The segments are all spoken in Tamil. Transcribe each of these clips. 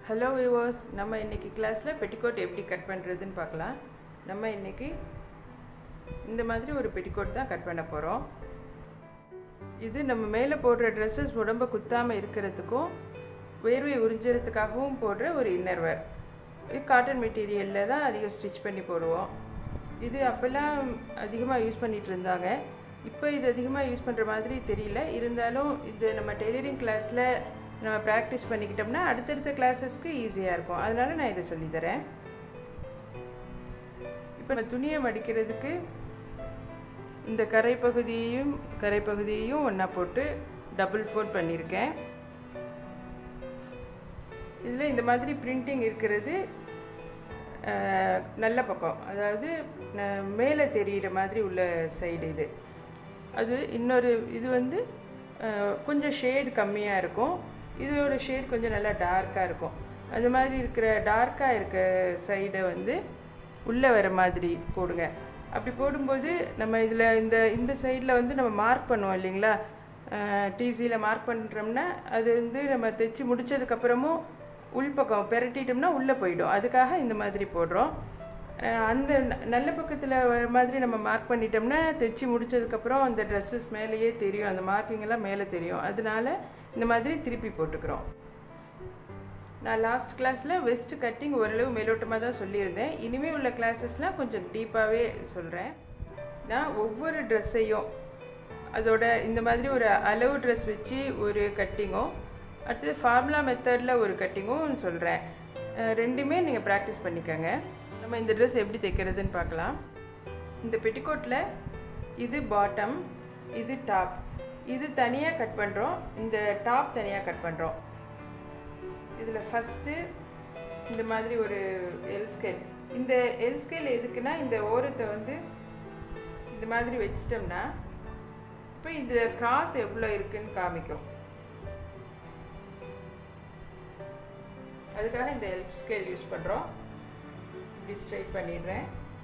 ஹலோ வியூவர்ஸ் நம்ம இன்றைக்கி கிளாஸில் பெட்டிக்கோட் எப்படி கட் பண்ணுறதுன்னு பார்க்கலாம் நம்ம இன்றைக்கி இந்த மாதிரி ஒரு பெட்டிக்கோட் தான் கட் பண்ண போகிறோம் இது நம்ம மேலே போடுற ட்ரெஸ்ஸஸ் உடம்ப குத்தாமல் இருக்கிறதுக்கும் வேர்வை உறிஞ்சுறதுக்காகவும் போடுற ஒரு இன்னர்வேர் இது காட்டன் மெட்டீரியலில் தான் அதிகம் ஸ்டிச் பண்ணி போடுவோம் இது அப்போல்லாம் அதிகமாக யூஸ் பண்ணிகிட்டு இருந்தாங்க இப்போ இது அதிகமாக யூஸ் பண்ணுற மாதிரி தெரியல இருந்தாலும் இது நம்ம டெய்லரிங் கிளாஸில் நம்ம ப்ராக்டிஸ் பண்ணிக்கிட்டோம்னா அடுத்தடுத்த கிளாஸஸ்க்கு ஈஸியாக இருக்கும் அதனால் நான் இதை சொல்லித்தரேன் இப்போ நம்ம துணியை மடிக்கிறதுக்கு இந்த கரை பகுதியையும் கரை பகுதியையும் ஒன்றா போட்டு டபுள் ஃபோல்ட் பண்ணியிருக்கேன் இதில் இந்த மாதிரி பிரிண்டிங் இருக்கிறது நல்ல பக்கம் அதாவது மேலே தெரிகிற மாதிரி உள்ள சைடு இது அது இன்னொரு இது வந்து கொஞ்சம் ஷேட் கம்மியாக இருக்கும் இதோட ஷேட் கொஞ்சம் நல்லா டார்க்காக இருக்கும் அது மாதிரி இருக்கிற டார்க்காக இருக்க சைடை வந்து உள்ளே வர மாதிரி போடுங்க அப்படி போடும்போது நம்ம இதில் இந்த இந்த சைடில் வந்து நம்ம மார்க் பண்ணுவோம் இல்லைங்களா டிசியில் மார்க் பண்ணுறோம்னா அது வந்து நம்ம தைச்சி முடித்ததுக்கப்புறமும் உள்பக்கம் பெரட்டிட்டோம்னா உள்ளே போயிடும் அதுக்காக இந்த மாதிரி போடுறோம் அந்த நல்ல பக்கத்தில் வர மாதிரி நம்ம மார்க் பண்ணிட்டோம்னா தைச்சி முடித்ததுக்கப்புறம் அந்த ட்ரெஸ்ஸஸ் மேலேயே தெரியும் அந்த மார்க்கிங் எல்லாம் மேலே தெரியும் அதனால இந்த மாதிரி திருப்பி போட்டுக்கிறோம் நான் லாஸ்ட் கிளாஸில் வெஸ்ட் கட்டிங் ஓரளவு மேலோட்டமாக தான் சொல்லியிருந்தேன் இனிமேல் உள்ள கிளாஸஸ்லாம் கொஞ்சம் டீப்பாகவே சொல்கிறேன் நான் ஒவ்வொரு ட்ரெஸ்ஸையும் அதோட இந்த மாதிரி ஒரு அளவு ட்ரெஸ் வச்சு ஒரு கட்டிங்கும் அடுத்தது ஃபார்முலா மெத்தடில் ஒரு கட்டிங்கும் சொல்கிறேன் ரெண்டுமே நீங்கள் ப்ராக்டிஸ் பண்ணிக்கோங்க நம்ம இந்த ட்ரெஸ் எப்படி தைக்கிறதுன்னு பார்க்கலாம் இந்த பெட்டிக்கோட்டில் இது பாட்டம் இது டாப் இது தனியாக கட் பண்ணுறோம் இந்த டாப் தனியாக கட் பண்ணுறோம் இதில் ஃபஸ்ட்டு இந்த மாதிரி ஒரு எல் ஸ்கேல் இந்த எல் ஸ்கேல் எதுக்குன்னா இந்த ஓரத்தை வந்து இந்த மாதிரி வச்சிட்டோம்னா இப்போ இது கிராஸ் எவ்வளோ இருக்குன்னு காமிக்கும் அதுக்காக இந்த எல் ஸ்கேல் யூஸ் பண்ணுறோம் இப்படி ஸ்ட்ரைட் பண்ணிடுறேன்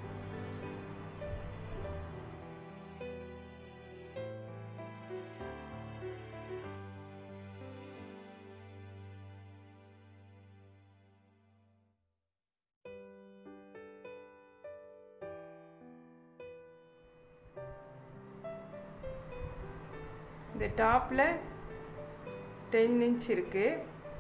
இந்த டாப்பில் டென் இன்ச் இருக்குது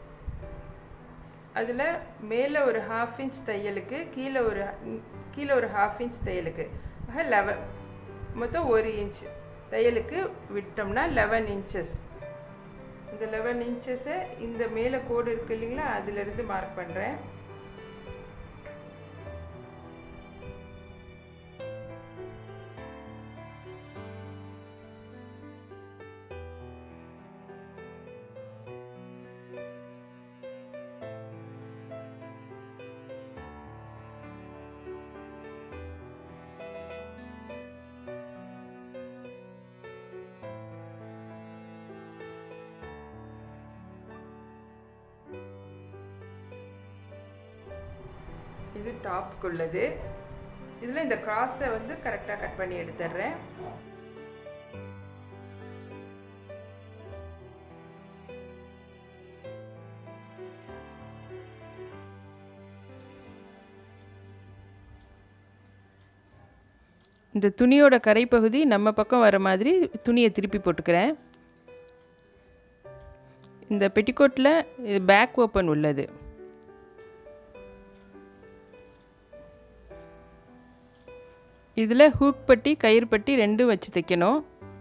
அதில் மேலே ஒரு ஹாஃப் இன்ச் தையலுக்கு கீழே ஒரு கீழே ஒரு ஹாஃப் இன்ச் தையலுக்கு ஆக லெவன் மொத்தம் ஒரு இன்ச் தையலுக்கு விட்டோம்னா லெவன் இன்ச்சஸ் இந்த லெவன் இன்ச்சஸை இந்த மேலே கோடு இருக்கு இல்லைங்களா அதிலிருந்து மார்க் பண்ணுறேன் இது டாப்புக்கு உள்ளது இதில் இந்த கிராஸை வந்து கரெக்டாக கட் பண்ணி எடுத்துடுறேன் இந்த துணியோட கரைப்பகுதி நம்ம பக்கம் வர மாதிரி துணியை திருப்பி போட்டுக்கிறேன் இந்த பெட்டிக்கோட்டில் இது பேக் ஓப்பன் உள்ளது இதில் ஹூக் பட்டி கயிறு பட்டி ரெண்டும் வச்சு தைக்கணும்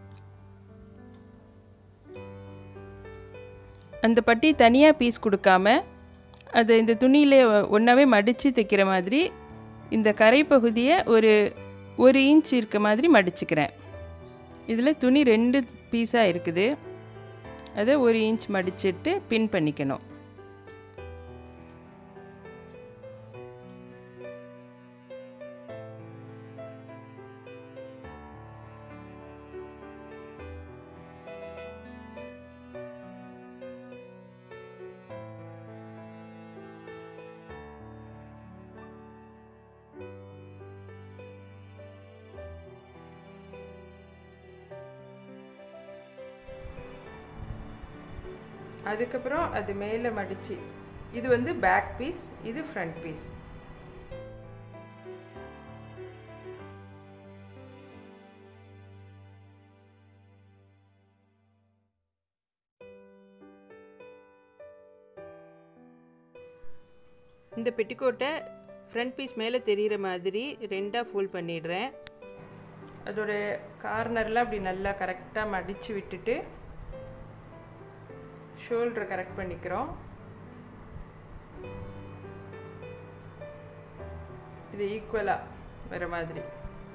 அந்த பட்டி தனியாக பீஸ் கொடுக்காம அதை இந்த துணியிலே ஒன்றாவே மடித்து தைக்கிற மாதிரி இந்த கரை பகுதியை ஒரு ஒரு இன்ச் இருக்க மாதிரி மடிச்சுக்கிறேன் இதில் துணி ரெண்டு பீஸாக இருக்குது அதை ஒரு இன்ச் மடிச்சிட்டு பின் பண்ணிக்கணும் அதுக்கப்புறம் அது மேலே மடித்து இது வந்து பேக் பீஸ் இது ஃப்ரண்ட் பீஸ் இந்த பெட்டிக்கோட்டை ஃப்ரண்ட் பீஸ் மேலே தெரிகிற மாதிரி ரெண்டாக ஃபோல்ட் பண்ணிடுறேன் அதோட கார்னர்லாம் அப்படி நல்லா கரெக்டாக மடித்து விட்டுட்டு ஷோல்டரை கரெக்ட் பண்ணிக்கிறோம் இது ஈக்குவலாக வர மாதிரி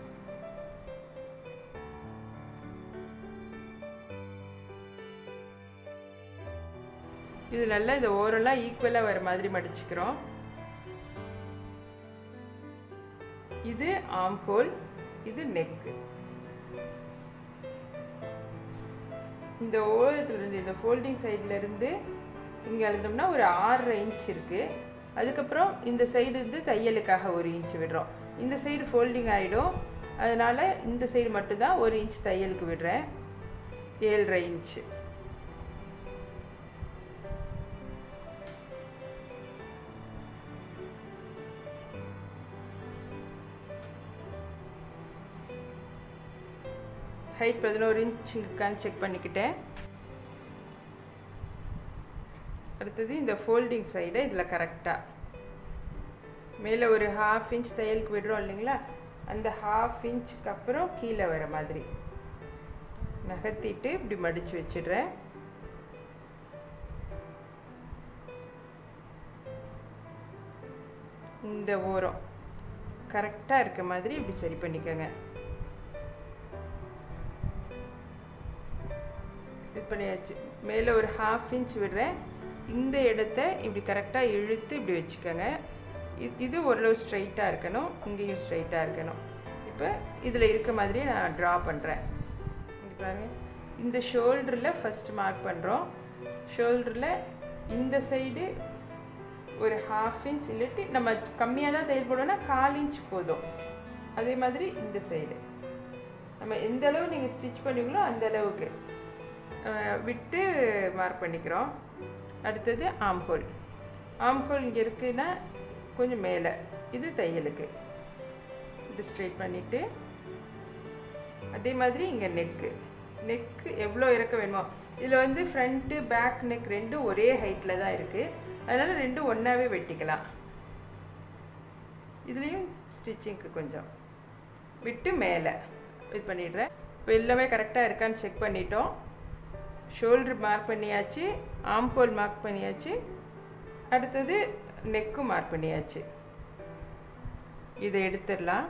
இது நல்லா இந்த ஓரெல்லாம் ஈக்குவலாக வர மாதிரி மடிச்சுக்கிறோம் இது ஆம் ஹோல் இது நெக்கு இந்த ஓரத்துல இருந்து இந்த ஃபோல்டிங் சைடில் இருந்து இங்கே அழுந்தோம்னா ஒரு ஆறரை இன்ச் இருக்குது அதுக்கப்புறம் இந்த சைடு வந்து தையலுக்காக ஒரு இன்ச் விடுறோம் இந்த சைடு ஃபோல்டிங் ஆகிடும் அதனால் இந்த சைடு மட்டும்தான் ஒரு இன்ச் தையலுக்கு விடுறேன் ஏழரை இன்ச்சு ஹைட் பதினோரு இன்ச் இருக்கான்னு செக் பண்ணிக்கிட்டேன் அடுத்தது இந்த ஃபோல்டிங் சைடை இதில் கரெக்டாக மேலே ஒரு ஹாஃப் இன்ச் தையலுக்கு விடுறோம் இல்லைங்களா அந்த ஹாஃப் இன்ச்சுக்கு அப்புறம் கீழே வர மாதிரி நகர்த்திட்டு இப்படி மடித்து வச்சிடுறேன் இந்த ஓரம் கரெக்டாக இருக்க மாதிரி இப்படி சரி பண்ணிக்கோங்க இது பண்ணியாச்சு மேலே ஒரு ஹாஃப் இன்ச் விடுறேன் இந்த இடத்த இப்படி கரெக்டாக இழுத்து இப்படி வச்சுக்கோங்க இது ஓரளவு ஸ்ட்ரைட்டாக இருக்கணும் இங்கேயும் ஸ்ட்ரைட்டாக இருக்கணும் இப்போ இதில் இருக்க மாதிரியே நான் ட்ரா பண்ணுறேன் பாருங்க இந்த ஷோல்டரில் ஃபஸ்ட் மார்க் பண்ணுறோம் ஷோல்டரில் இந்த சைடு ஒரு ஹாஃப் இன்ச் இல்லாட்டி நம்ம கம்மியாக தான் தையல் போடணும்னா கால் இன்ச் போதும் அதே மாதிரி இந்த சைடு நம்ம எந்த அளவு நீங்கள் ஸ்டிச் பண்ணுவீங்களோ அந்த அளவுக்கு விட்டு மார்க் பண்ணிக்கிறோம் அடுத்தது ஆம்ஹோல் ஆம்ஹோல் இங்கே இருக்குன்னா கொஞ்சம் மேலே இது தையலுக்கு இது ஸ்ட்ரைட் பண்ணிவிட்டு அதே மாதிரி இங்கே நெக்கு நெக்கு எவ்வளோ இறக்க வேணுமோ இதில் வந்து ஃப்ரண்ட்டு பேக் நெக் ரெண்டும் ஒரே ஹைட்டில் தான் இருக்குது அதனால் ரெண்டும் ஒன்றாவே வெட்டிக்கலாம் இதுலேயும் ஸ்டிச்சிங்க்கு கொஞ்சம் விட்டு மேலே இது பண்ணிடுறேன் இப்போ எல்லாமே கரெக்டாக இருக்கான்னு செக் பண்ணிட்டோம் ஷோல்டர் மார்க் பண்ணியாச்சு ஆம் ஹோல் மார்க் பண்ணியாச்சு அடுத்தது நெக்கும் மார்க் பண்ணியாச்சு இதை எடுத்துடலாம்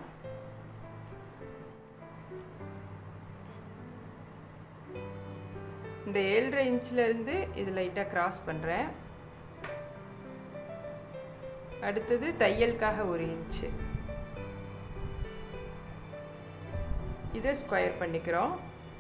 இந்த ஏழரை இன்ச்சிலேருந்து இது லைட்டாக கிராஸ் பண்ணுறேன் அடுத்தது தையலுக்காக ஒரு இன்ச்சு இதை ஸ்கொயர் பண்ணிக்கிறோம்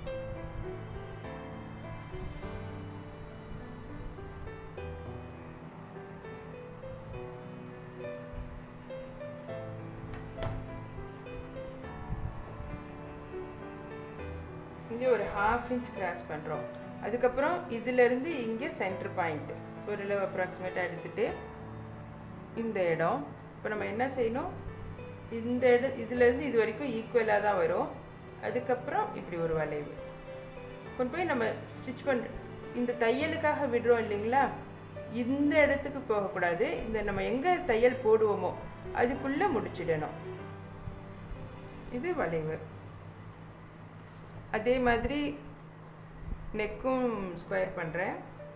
இங்கே ஒரு ஹாஃப் இன்ச் கிராஸ் பண்ணுறோம் அதுக்கப்புறம் இதிலேருந்து இங்கே சென்டர் பாயிண்ட் ஓரளவு அப்ராக்சிமேட்டாக எடுத்துகிட்டு இந்த இடம் இப்போ நம்ம என்ன செய்யணும் இந்த இடம் இதுலேருந்து இது வரைக்கும் ஈக்குவலாக தான் வரும் அதுக்கப்புறம் இப்படி ஒரு வளைவு கொண்டு போய் நம்ம ஸ்டிச் பண்ணுற இந்த தையலுக்காக விடுறோம் இல்லைங்களா இந்த இடத்துக்கு போகக்கூடாது இந்த நம்ம எங்கே தையல் போடுவோமோ அதுக்குள்ளே முடிச்சிடணும் இது வளைவு அதே மாதிரி நெக்கும் ஸ்கொயர் பண்ணுறேன்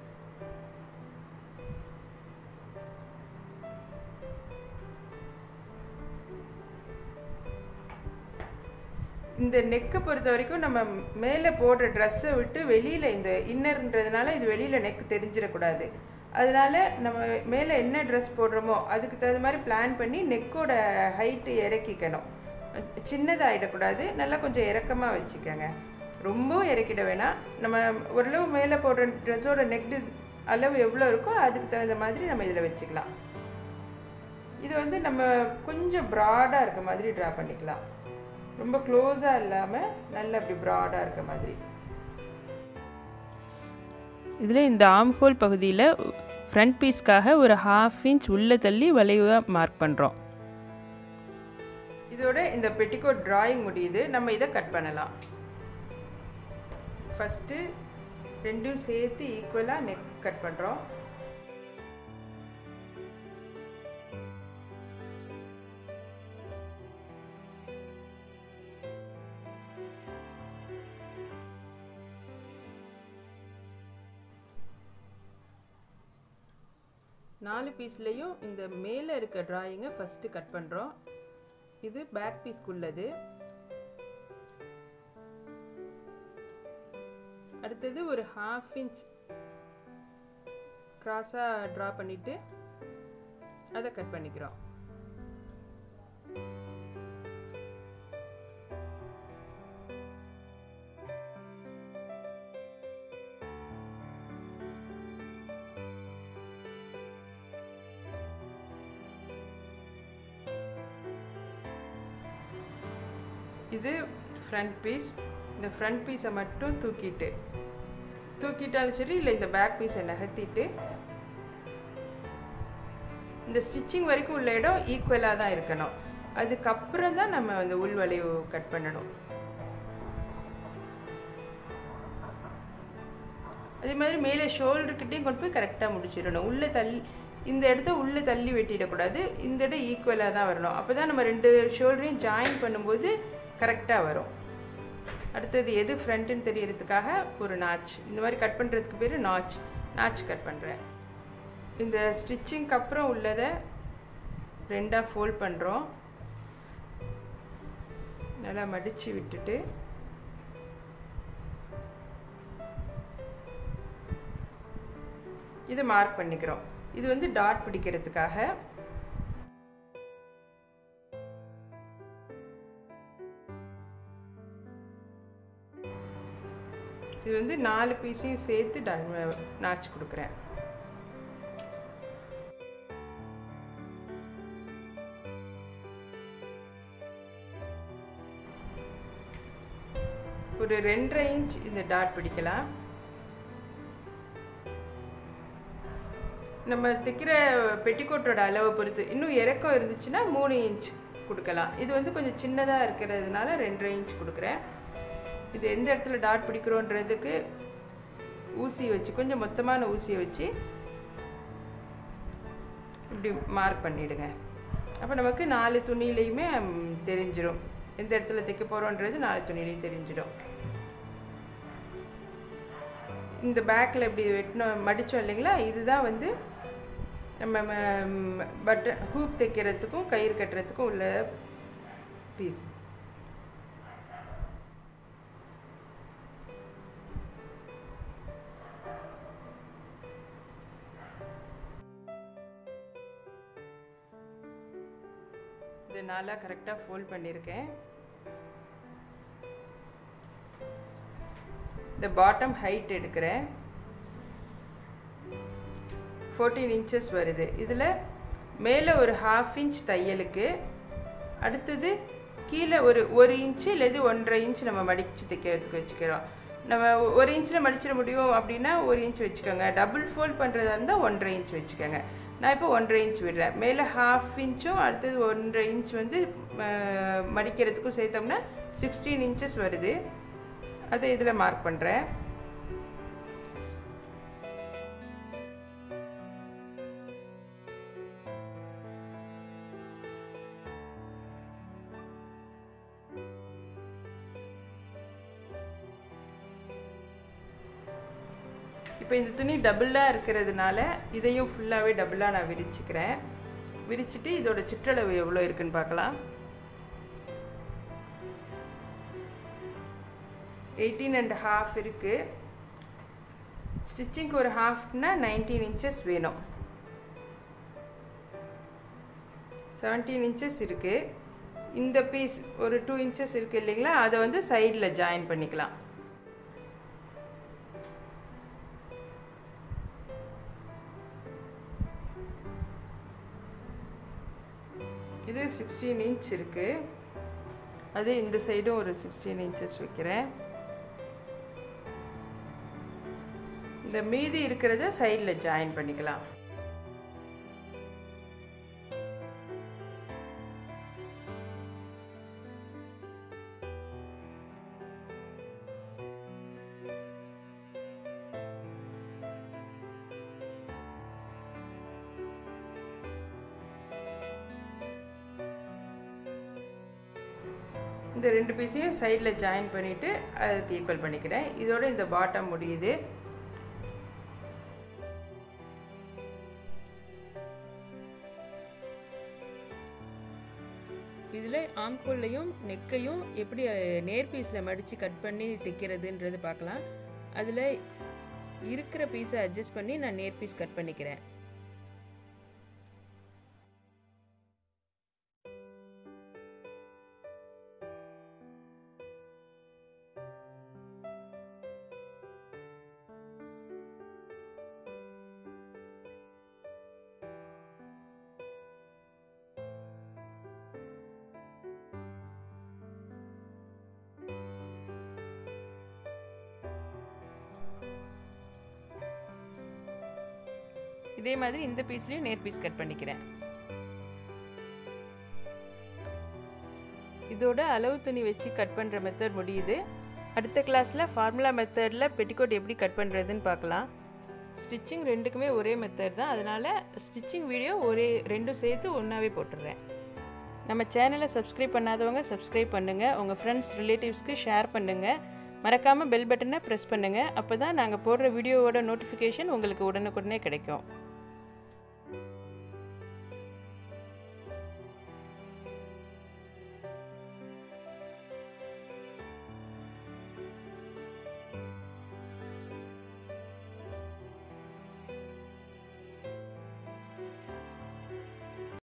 இந்த நெக்கை பொறுத்த வரைக்கும் நம்ம மேலே போடுற ட்ரெஸ்ஸை விட்டு வெளியில் இந்த இன்னர்ன்றதுனால இது வெளியில் நெக் தெரிஞ்சிடக்கூடாது அதனால நம்ம மேலே என்ன ட்ரெஸ் போடுறோமோ அதுக்கு தகுந்த மாதிரி பிளான் பண்ணி நெக்கோட ஹைட்டு இறக்கிக்கணும் சின்னதாகிடக்கூடாது நல்லா கொஞ்சம் இறக்கமாக வச்சுக்கோங்க ரொம்பவும் இறக்கிட வேணாம் நம்ம ஓரளவு மேலே போடுற ட்ரெஸ்ஸோட நெக் அளவு எவ்வளோ இருக்கோ அதுக்கு தகுந்த மாதிரி நம்ம இதில் வச்சுக்கலாம் இது வந்து நம்ம கொஞ்சம் ப்ராடாக இருக்க மாதிரி ட்ரா பண்ணிக்கலாம் ரொம்ப க்ளோஸாக இல்லாமல் நல்ல அப்படி ப்ராடாக இருக்க மாதிரி இதில் இந்த ஆம்ஹோல் பகுதியில் ஃப்ரண்ட் பீஸ்க்காக ஒரு ஹாஃப் இன்ச் உள்ளே தள்ளி வளைவாக மார்க் பண்ணுறோம் இதோட இந்த பெட்டிகோட் டிராயிங் முடியுது நம்ம இதை கட் பண்ணலாம் ஃபஸ்ட்டு ரெண்டும் சேர்த்து ஈக்குவலாக நெக் கட் பண்ணுறோம் நாலு பீஸ்லேயும் இந்த மேலே இருக்க ட்ராயிங்கை ஃபஸ்ட்டு கட் பண்ணுறோம் இது பேக் பீஸ்க்குள்ளது அடுத்தது ஒரு ஹாஃப் இன்ச் கிராஸாக ட்ரா பண்ணிவிட்டு அதை கட் பண்ணிக்கிறோம் இது ஃப்ரண்ட் பீஸ் இந்த ஃப்ரண்ட் பீஸை மட்டும் தூக்கிட்டு தூக்கிட்டாலும் சரி இல்லை இந்த பேக் பீஸை நகர்த்திட்டு இந்த ஸ்டிச்சிங் வரைக்கும் உள்ள இடம் ஈக்குவலாக தான் இருக்கணும் அதுக்கப்புறம் தான் நம்ம அந்த உள் வளைவு கட் பண்ணணும் அதே மாதிரி மேலே ஷோல்டர்கிட்டையும் கொண்டு போய் கரெக்டாக முடிச்சிடணும் உள்ளே தள்ளி இந்த இடத்த உள்ளே தள்ளி வெட்டிடக்கூடாது இந்த இடம் ஈக்குவலாக தான் வரணும் அப்போ தான் நம்ம ரெண்டு ஷோல்டரையும் ஜாயின் பண்ணும்போது கரெக்டாக வரும் அடுத்தது எது ஃப்ரண்ட்டுன்னு தெரியறதுக்காக ஒரு நாச் இந்த மாதிரி கட் பண்ணுறதுக்கு பேர் நாச் நாச் கட் பண்ணுறேன் இந்த ஸ்டிச்சிங்க்கு அப்புறம் உள்ளதை ரெண்டாக ஃபோல்ட் பண்ணுறோம் நல்லா மடித்து விட்டுட்டு இதை மார்க் பண்ணிக்கிறோம் இது வந்து டாட் பிடிக்கிறதுக்காக இது வந்து நாலு பீஸையும் சேர்த்து நாச்சு கொடுக்குறேன் ஒரு ரெண்டரை இன்ச் இந்த டாட் பிடிக்கலாம் நம்ம தைக்கிற பெட்டிக்கோட்டோட அளவை பொறுத்து இன்னும் இறக்கம் இருந்துச்சுன்னா மூணு இன்ச் கொடுக்கலாம் இது வந்து கொஞ்சம் சின்னதாக இருக்கிறதுனால ரெண்டரை இன்ச் கொடுக்குறேன் இது எந்த இடத்துல டாட் பிடிக்கிறோன்றதுக்கு ஊசி வச்சு கொஞ்சம் மொத்தமான ஊசியை வச்சு இப்படி மார்க் பண்ணிவிடுங்க அப்போ நமக்கு நாலு துணியிலையுமே தெரிஞ்சிடும் எந்த இடத்துல தைக்க போகிறோன்றது நாலு துணிலையும் தெரிஞ்சிடும் இந்த பேக்கில் இப்படி வெட்டினோம் மடித்தோம் இல்லைங்களா இதுதான் வந்து நம்ம பட்டன் ஹூப் தைக்கிறதுக்கும் கயிறு கட்டுறதுக்கும் உள்ள பீஸ் இது நாளாக கரெக்டாக ஃபோல்ட் பண்ணியிருக்கேன் இந்த பாட்டம் ஹைட் எடுக்கிறேன் ஃபோர்டீன் இன்ச்சஸ் வருது இதில் மேலே ஒரு ஹாஃப் இன்ச் தையலுக்கு அடுத்தது கீழே ஒரு ஒரு இன்ச்சு இல்லது ஒன்றரை இன்ச் நம்ம மடித்து தைக்கிறதுக்கு வச்சுக்கிறோம் நம்ம ஒரு இன்ச்சில் மடிச்சிட முடியும் அப்படின்னா ஒரு இன்ச் வச்சுக்கோங்க டபுள் ஃபோல்ட் பண்ணுறதா இருந்தால் ஒன்றரை இன்ச் வச்சுக்கோங்க நான் இப்போ ஒன்றரை இன்ச் விடுறேன் மேலே ஹாஃப் இன்ச்சும் அடுத்தது ஒன்றரை இன்ச் வந்து மடிக்கிறதுக்கும் சேர்த்தோம்னா சிக்ஸ்டீன் இன்ச்சஸ் வருது அதை இதில் மார்க் பண்ணுறேன் இப்போ இந்த துணி டபுளாக இருக்கிறதுனால இதையும் ஃபுல்லாகவே டபுளாக நான் விரிச்சுக்கிறேன் விரிச்சிட்டு இதோட சுற்றளவு எவ்வளோ இருக்குன்னு பார்க்கலாம் எயிட்டீன் அண்ட் ஹாஃப் இருக்குது ஸ்டிச்சிங்க்கு ஒரு ஹாஃப்னா நைன்டீன் இன்ச்சஸ் வேணும் செவன்டீன் இன்ச்சஸ் இருக்குது இந்த பீஸ் ஒரு டூ இன்ச்சஸ் இருக்குது இல்லைங்களா அதை வந்து சைடில் ஜாயின் பண்ணிக்கலாம் இது சிக்ஸ்டீன் இன்ச் இருக்குது அது இந்த சைடும் ஒரு சிக்ஸ்டீன் இன்ச்சஸ் வைக்கிறேன் இந்த மீதி இருக்கிறத சைடில் ஜாயின் பண்ணிக்கலாம் இந்த ரெண்டு பீஸையும் சைடில் ஜாயின் பண்ணிவிட்டு அதை ஈக்குவல் பண்ணிக்கிறேன் இதோட இந்த பாட்டம் முடியுது இதில் ஆம்கோல்லையும் நெக்கையும் எப்படி நேர் பீஸில் மடித்து கட் பண்ணி தைக்கிறதுன்றது பார்க்கலாம் அதில் இருக்கிற பீஸை அட்ஜஸ்ட் பண்ணி நான் நேர் பீஸ் கட் பண்ணிக்கிறேன் இதே மாதிரி இந்த பீஸ்லேயும் நேர் பீஸ் கட் பண்ணிக்கிறேன் இதோட அளவு துணி வச்சு கட் பண்ணுற மெத்தட் முடியுது அடுத்த கிளாஸில் ஃபார்முலா மெத்தடில் பெட்டிக்கோட் எப்படி கட் பண்ணுறதுன்னு பார்க்கலாம் ஸ்டிச்சிங் ரெண்டுக்குமே ஒரே மெத்தட் தான் அதனால் ஸ்டிச்சிங் வீடியோ ஒரே ரெண்டும் சேர்த்து ஒன்றாவே போட்டுடுறேன் நம்ம சேனலை சப்ஸ்கிரைப் பண்ணாதவங்க சப்ஸ்கிரைப் பண்ணுங்கள் உங்கள் ஃப்ரெண்ட்ஸ் ரிலேட்டிவ்ஸ்க்கு ஷேர் பண்ணுங்கள் மறக்காமல் பெல் பட்டனை ப்ரெஸ் பண்ணுங்கள் அப்போ தான் நாங்கள் போடுற வீடியோவோட நோட்டிஃபிகேஷன் உங்களுக்கு உடனுக்குடனே கிடைக்கும்